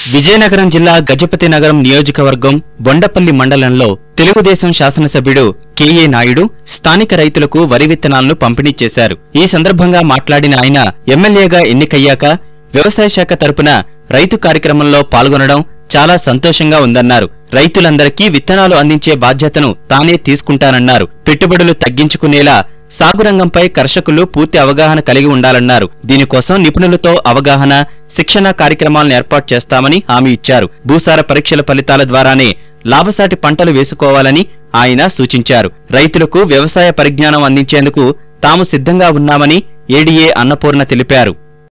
విజయనగరం జిల్లా గజపతి నగరం నియోజకవర్గం బొండపల్లి మండలంలో తెలుగుదేశం శాసనసభ్యుడు కెఏ నాయుడు స్థానిక రైతులకు వరి విత్తనాలను పంపిణీ చేశారు ఈ సందర్భంగా మాట్లాడిన ఆయన ఎమ్మెల్యేగా ఎన్నికయ్యాక వ్యవసాయ శాఖ తరపున రైతు కార్యక్రమంలో పాల్గొనడం చాలా సంతోషంగా ఉందన్నారు రైతులందరికీ విత్తనాలు అందించే బాధ్యతను తానే తీసుకుంటానన్నారు పెట్టుబడులు తగ్గించుకునేలా సాగు రంగంపై కర్షకులు పూర్తి అవగాహన కలిగి ఉండాలన్నారు దీనికోసం నిపుణులతో అవగాహన శిక్షణ కార్యక్రమాలను ఏర్పాటు చేస్తామని హామీ ఇచ్చారు భూసార పరీక్షల ఫలితాల ద్వారానే లాభసాటి పంటలు వేసుకోవాలని ఆయన సూచించారు రైతులకు వ్యవసాయ పరిజ్ఞానం అందించేందుకు తాము సిద్ధంగా ఉన్నామని ఏడీఏ అన్నపూర్ణ తెలిపారు